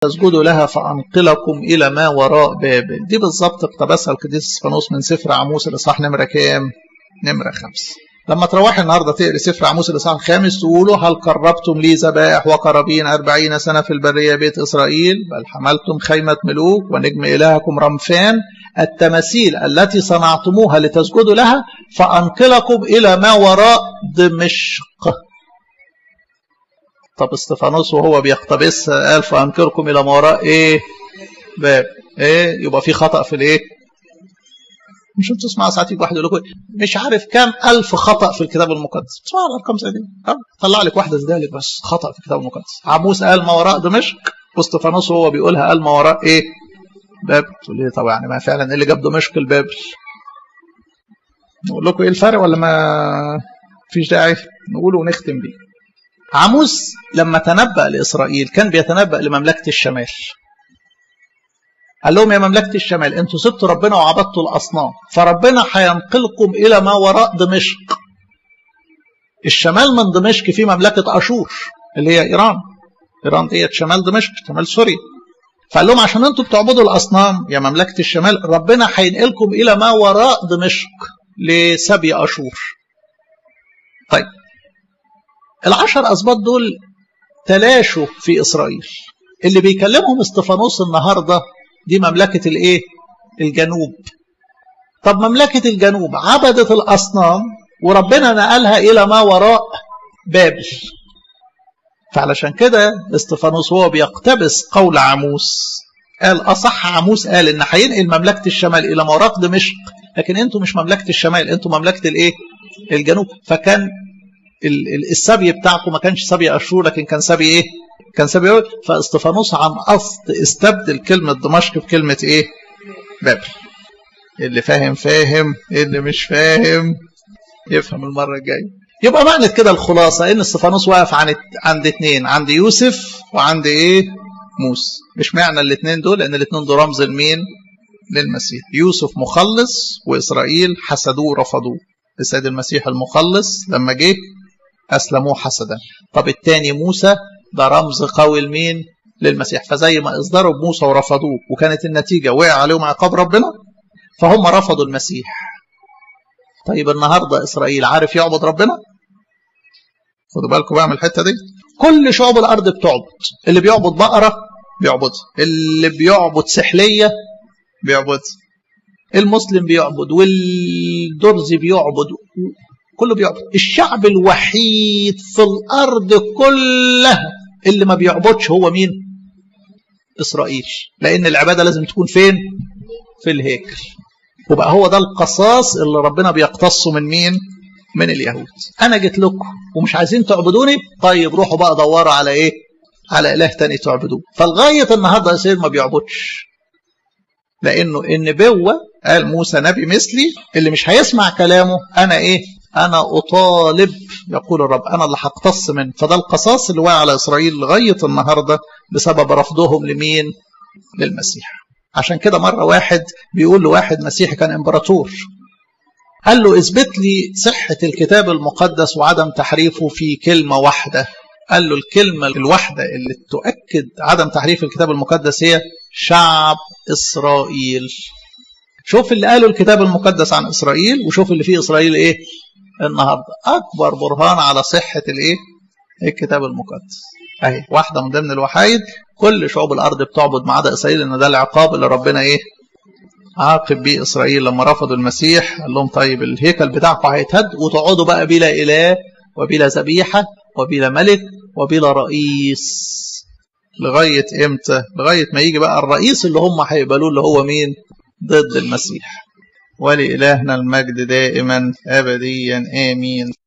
تسجدوا لها فأنقلكم إلى ما وراء بابل دي بالظبط اقتبسها القديس اسفانوس من سفر عموس الإصحاح نمرة كام؟ نمرة خمسة لما تروحي النهاردة تقري سفر عموس الإصحاح الخامس تقولوا هل قربتم لي ذبائح وقرابين أربعين سنة في البرية بيت إسرائيل بل حملتم خيمة ملوك ونجم إلهكم رمفان التماثيل التي صنعتموها لتسجدوا لها فأنقلكم إلى ما وراء دمشق طب استفانوس وهو بيقتبس قال فأنكركم إلى ما وراء إيه باب إيه يبقى في خطأ في الإيه مش انتوا تسمعوا ساعات واحد يقول لكم مش عارف كام ألف خطأ في الكتاب المقدس تسمعوا الأرقام زي دي طلع لك واحدة زي بس خطأ في الكتاب المقدس عموس قال ما وراء دمشق واستفانوس وهو بيقولها قال ما وراء إيه بابل تقول لي طب يعني ما فعلا ايه اللي جاب دمشق لبابل نقول لكم ايه الفرق ولا ما فيش داعي نقوله ونختم بيه عموس لما تنبأ لإسرائيل كان بيتنبأ لمملكة الشمال قال لهم يا مملكة الشمال انتوا سبتوا ربنا وعبدتوا الأصنام فربنا هينقلكم إلى ما وراء دمشق الشمال من دمشق في مملكة أشور اللي هي إيران إيران ديت شمال دمشق شمال سوريا فقال لهم عشان انتوا بتعبدوا الأصنام يا مملكة الشمال ربنا هينقلكم إلى ما وراء دمشق لسبي أشور طيب العشر أسباط دول تلاشوا في إسرائيل اللي بيكلمهم استفانوس النهاردة دي مملكة الايه الجنوب طب مملكة الجنوب عبدت الأصنام وربنا نقلها إلى ما وراء بابل فعلشان كده استفانوس وهو بيقتبس قول عموس قال أصح عموس قال إن هينقل مملكة الشمال إلى ما وراء دمشق لكن أنتوا مش مملكة الشمال أنتوا مملكة الإيه الجنوب فكان السبي بتاعكم ما كانش سبي أشور لكن كان سبي إيه كان سبي فاستفانوس عن قصد استبدل كلمة دمشق بكلمة إيه بابل اللي فاهم فاهم اللي مش فاهم يفهم المرة الجاية يبقى معنى كده الخلاصة ان استفانوس واقف عند عند اتنين عند يوسف وعند ايه موسى مش معنى الاتنين دول لان الاتنين دول رمز لمين للمسيح يوسف مخلص واسرائيل حسدوه رفضوه السيد المسيح المخلص لما جه اسلموه حسدا طب التاني موسى ده رمز قوي لمين للمسيح فزي ما اصدروا بموسى ورفضوه وكانت النتيجة وقع عليهم عقاب ربنا فهم رفضوا المسيح طيب النهاردة إسرائيل عارف يعبد ربنا خدوا بالكم بقى من الحتة دي كل شعوب الأرض بتعبد اللي بيعبد بقرة بيعبد اللي بيعبد سحلية بيعبد المسلم بيعبد والدرزي بيعبد كله بيعبد الشعب الوحيد في الأرض كلها اللي ما بيعبدش هو مين إسرائيل لأن العبادة لازم تكون فين في الهيكل وبقى هو ده القصاص اللي ربنا بيقتصه من مين من اليهود انا جيت لكم ومش عايزين تعبدوني طيب روحوا بقى دوروا على ايه على اله تاني تعبدوه فلغايه النهارده يصير ما بيعبدش لانه النبوه قال موسى نبي مثلي اللي مش هيسمع كلامه انا ايه انا اطالب يقول الرب انا اللي هقتص منه فده القصاص اللي وقع على اسرائيل لغايه النهارده بسبب رفضهم لمين للمسيح عشان كده مرة واحد بيقول لواحد مسيحي كان امبراطور قال له اثبت لي صحة الكتاب المقدس وعدم تحريفه في كلمة واحدة قال له الكلمة الواحدة اللي تؤكد عدم تحريف الكتاب المقدس هي شعب إسرائيل شوف اللي قاله الكتاب المقدس عن إسرائيل وشوف اللي فيه إسرائيل إيه النهاردة أكبر برهان على صحة الإيه الكتاب المقدس أهي واحدة من ضمن الوحايد كل شعوب الارض بتعبد ما عدا اسرائيل ان ده العقاب اللي ربنا ايه عاقب بيه اسرائيل لما رفضوا المسيح قال لهم طيب الهيكل بتاعكم هيتهد وتقعدوا بقى بلا اله وبلا ذبيحه وبلا ملك وبلا رئيس لغايه امتى؟ لغايه ما يجي بقى الرئيس اللي هم هيقبلوه اللي هو مين؟ ضد المسيح ولإلهنا المجد دائما ابديا امين